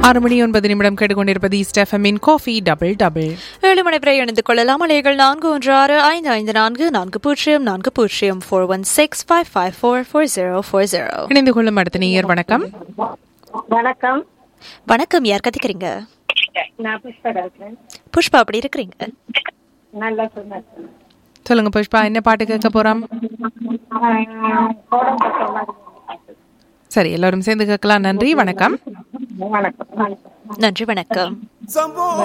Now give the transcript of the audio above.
ஆறு மணி ஒன்பது நிமிடம் கேட்டுக்கொண்டிருப்பது ஸ்டெஃபமின் காஃபி டபுள் டபுள் ஏழு மணி வரை இணைந்து கொள்ளலாம் அலைகள் நான்கு ஒன்று ஆறு ஐந்து ஐந்து நான்கு நான்கு பூஜ்ஜியம் நான்கு பூஜ்ஜியம் four one six five five four four zero four zero இணைந்து கொள்ளும் அடுத்த நேயர் வணக்கம் வணக்கம் வணக்கம் யார் கத்திக்கிறீங்க நான் புஷ்பா பேசுறேன் புஷ்பா அப்படி இருக்கிறீங்க நல்லா சொன்னேன் சொல்லுங்க புஷ்பா என்ன பாட்டு கேட்க போறோம் கோடம் பக்கம் மாதிரி சரி எல்லாரும் சேர்ந்து கேட்கலாம் நன்றி வணக்கம் வணக்கம் வணக்கம் நன்றி வணக்கம் Some boy